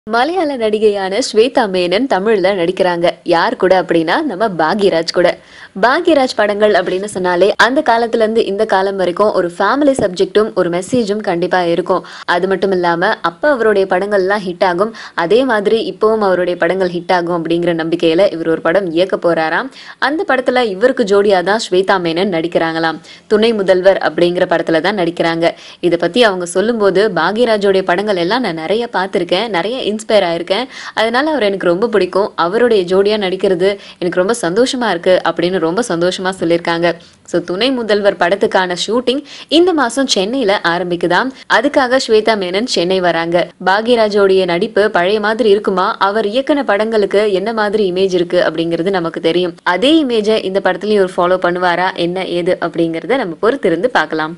மலையாள நடிகையான ஸ்வேதா மேனன் தமிழ்ல நடிக்கிறாங்க யார் கூட அப்படின்னா நம்ம பாக்யராஜ் கூட பாக்யராஜ் படங்கள் அப்படின்னு சொன்னாலே அந்த காலத்துல இருந்து இந்த காலம் வரைக்கும் ஒரு ஃபேமிலி சப்ஜெக்டும் ஒரு மெசேஜும் கண்டிப்பா இருக்கும் அது மட்டும் இல்லாம அப்ப அவருடைய படங்கள்லாம் ஹிட் ஆகும் அதே மாதிரி இப்பவும் அவருடைய படங்கள் ஹிட் ஆகும் அப்படிங்கிற நம்பிக்கையில இவர் ஒரு படம் இயக்க போறாராம் அந்த படத்துல இவருக்கு ஜோடியா தான் ஸ்வேதா மேனன் நடிக்கிறாங்களாம் துணை முதல்வர் அப்படிங்கிற படத்துல தான் நடிக்கிறாங்க இதை பத்தி அவங்க சொல்லும்போது பாக்யராஜோடைய படங்கள் எல்லாம் நான் நிறைய பார்த்துருக்கேன் நிறைய இன்ஸ்பயர் ஆயிருக்கேன் அதனால அவர் எனக்கு ரொம்ப பிடிக்கும் அவருடைய ஜோடியா நடிக்கிறது எனக்கு ரொம்ப சந்தோஷமா இருக்கு அப்படின்னு ரொம்ப சந்தோஷமா சொல்லியிருக்காங்க ஸோ துணை முதல்வர் படத்துக்கான ஷூட்டிங் இந்த மாசம் சென்னையில ஆரம்பிக்குதாம் அதுக்காக ஸ்வேதா மேனன் சென்னை வராங்க பாக்யராஜோடைய நடிப்பு பழைய மாதிரி இருக்குமா அவர் இயக்குன படங்களுக்கு என்ன மாதிரி இமேஜ் இருக்கு அப்படிங்கிறது நமக்கு தெரியும் அதே இமேஜை இந்த படத்துலயும் ஒரு ஃபாலோ பண்ணுவாரா என்ன ஏது அப்படிங்கறத நம்ம பொறுத்திருந்து பார்க்கலாம்